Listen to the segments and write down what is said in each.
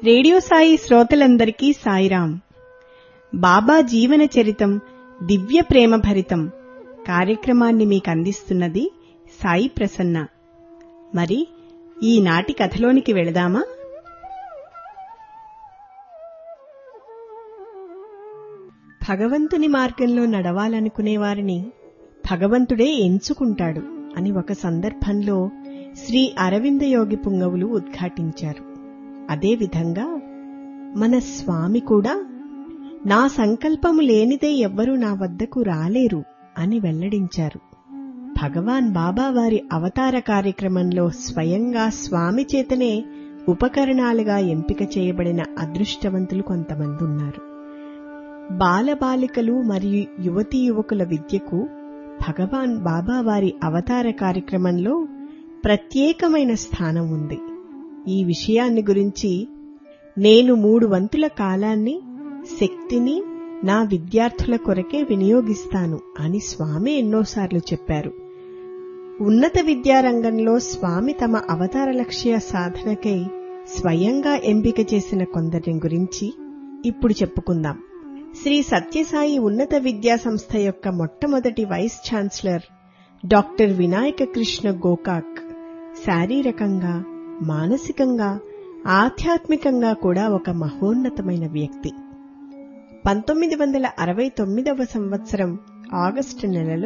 radio Sai శ్రోతలందరికీ సాయిరాం బాబా జీవన చరితం దివ్య ప్రేమ భరితం కార్యక్రమాన్ని మీకు అందిస్తున్నది సాయి ప్రసన్న మరి ఈనాటి కథలోనికి వెళదామా భగవంతుని మార్గంలో నడవాలనుకునే వారిని భగవంతుడే ఎంచుకుంటాడు అని ఒక సందర్భంలో శ్రీ అరవింద యోగి పుంగవులు ఉద్ఘాటించారు అదేవిధంగా మన స్వామి కూడా నా సంకల్పము లేనిదే ఎవ్వరూ నా వద్దకు రాలేరు అని వెల్లడించారు భగవాన్ బాబా వారి అవతార కార్యక్రమంలో స్వయంగా స్వామి చేతనే ఉపకరణాలుగా ఎంపిక చేయబడిన అదృష్టవంతులు కొంతమంది ఉన్నారు బాలబాలికలు మరియు యువతీ యువకుల విద్యకు భగవాన్ బాబా వారి అవతార కార్యక్రమంలో ప్రత్యేకమైన స్థానం ఉంది ఈ విషయాన్ని గురించి నేను మూడు వంతుల కాలాన్ని శక్తిని నా విద్యార్థుల కొరకే వినియోగిస్తాను అని స్వామి ఎన్నోసార్లు చెప్పారు ఉన్నత విద్యారంగంలో స్వామి తమ అవతార లక్ష్య సాధనకై స్వయంగా ఎంపిక చేసిన కొందరిని గురించి ఇప్పుడు చెప్పుకుందాం శ్రీ సత్యసాయి ఉన్నత విద్యా సంస్థ యొక్క మొట్టమొదటి vice chancellor doctor Vinayaka Krishna Gokak శారీరకంగా మానసికంగా ఆధ్యాత్మికంగా కూడా ఒక మహోన్నతమైన వ్యక్తి పంతొమ్మిది వందల అరవై తొమ్మిదవ సంవత్సరం ఆగస్టు నెలలో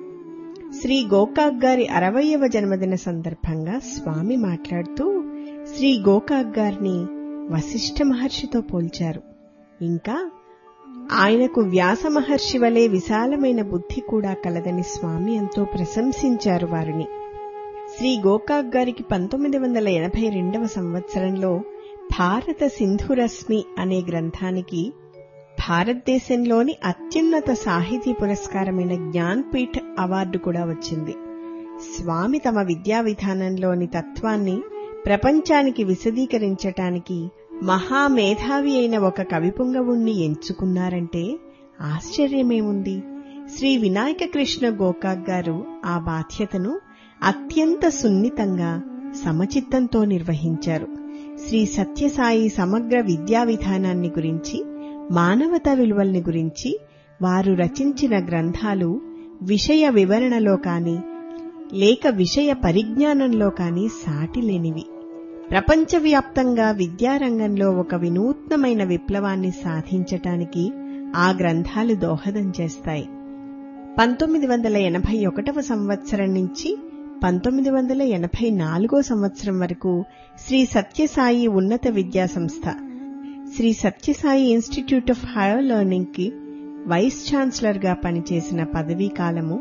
శ్రీ గోకాక్ గారి అరవయవ జన్మదిన సందర్భంగా స్వామి మాట్లాడుతూ శ్రీ గోకాక్ గారిని వశిష్ఠ మహర్షితో పోల్చారు ఇంకా ఆయనకు వ్యాస మహర్షి వలె విశాలమైన బుద్ధి కూడా కలదని స్వామి ఎంతో ప్రశంసించారు వారిని శ్రీ గోకాక్ గారికి పంతొమ్మిది వందల ఎనభై రెండవ సంవత్సరంలో భారత సింధురశ్మి అనే గ్రంథానికి భారతదేశంలోని అత్యున్నత సాహితీ పురస్కారమైన జ్ఞాన్పీఠ్ అవార్డు కూడా వచ్చింది స్వామి తమ విద్యా విధానంలోని తత్వాన్ని ప్రపంచానికి విశదీకరించటానికి మహామేధావి అయిన ఒక కవిపుంగవుణ్ణి ఎంచుకున్నారంటే ఆశ్చర్యమేముంది శ్రీ వినాయక కృష్ణ గోకాక్ గారు ఆ బాధ్యతను అత్యంత సున్నితంగా సమచిత్తంతో నిర్వహించారు శ్రీ సత్యసాయి సమగ్ర విద్యా విధానాన్ని గురించి మానవతా విలువల్ని గురించి వారు రచించిన గ్రంథాలు విషయ వివరణలో కాని లేక విషయ పరిజ్ఞానంలో కాని సాటిలేనివి ప్రపంచవ్యాప్తంగా విద్యారంగంలో ఒక వినూత్నమైన విప్లవాన్ని సాధించటానికి ఆ గ్రంథాలు దోహదం చేస్తాయి పంతొమ్మిది వందల ఎనభై ఒకటవ సంవత్సరం నుంచి పంతొమ్మిది వందల ఎనభై నాలుగో సంవత్సరం వరకు శ్రీ సత్యసాయి ఉన్నత విద్యా సంస్థ Shri Sathya Sai institute of higher learning కి వైస్ ఛాన్సలర్ గా పనిచేసిన పదవీ కాలము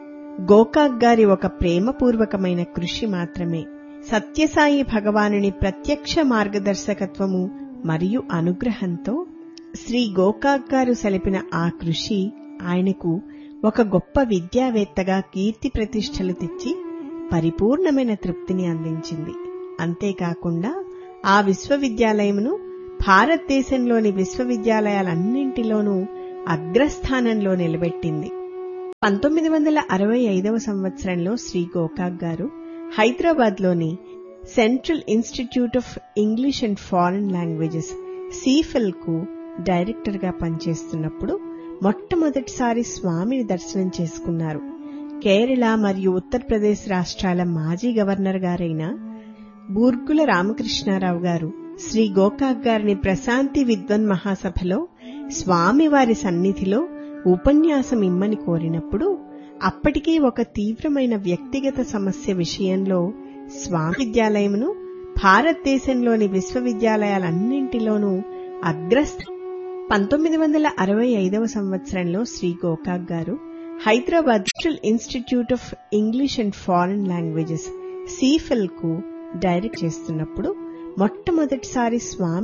గోకాక్ గారి ఒక ప్రేమపూర్వకమైన కృషి మాత్రమే సత్యసాయి భగవానుని ప్రత్యక్ష మార్గదర్శకత్వము మరియు అనుగ్రహంతో శ్రీ గోకాక్ గారు సలిపిన ఆ కృషి ఆయనకు ఒక గొప్ప విద్యావేత్తగా కీర్తి ప్రతిష్టలు తెచ్చి పరిపూర్ణమైన తృప్తిని అందించింది అంతేకాకుండా ఆ విశ్వవిద్యాలయమును భారతదేశంలోని విశ్వవిద్యాలయాలన్నింటిలోనూ అగ్రస్థానంలో నిలబెట్టింది పంతొమ్మిది వందల అరవై ఐదవ సంవత్సరంలో శ్రీ గోకాక్ గారు హైదరాబాద్లోని central institute of English and foreign languages CIEFL కు డైరెక్టర్గా పనిచేస్తున్నప్పుడు మొట్టమొదటిసారి స్వామిని దర్శనం చేసుకున్నారు కేరళ మరియు ఉత్తరప్రదేశ్ రాష్ట్రాల మాజీ గవర్నర్ గారైన బూర్గుల రామకృష్ణారావు గారు శ్రీ గోకాక్ గారిని ప్రశాంతి విద్వన్ మహాసభలో స్వామివారి సన్నిధిలో ఉపన్యాసం ఇమ్మని కోరినప్పుడు అప్పటికే ఒక తీవ్రమైన వ్యక్తిగత సమస్య విషయంలో స్వామి విద్యాలయమును భారతదేశంలోని విశ్వవిద్యాలయాలన్నింటిలోనూ అగ్రస్థ పంతొమ్మిది వందల అరవై ఐదవ సంవత్సరంలో శ్రీ గోకాక్ గారు Hyderabad institute of English and foreign languages CIEFL కు డైరెక్ట్ చేస్తున్నప్పుడు మొట్టమొదటిసారి స్వామి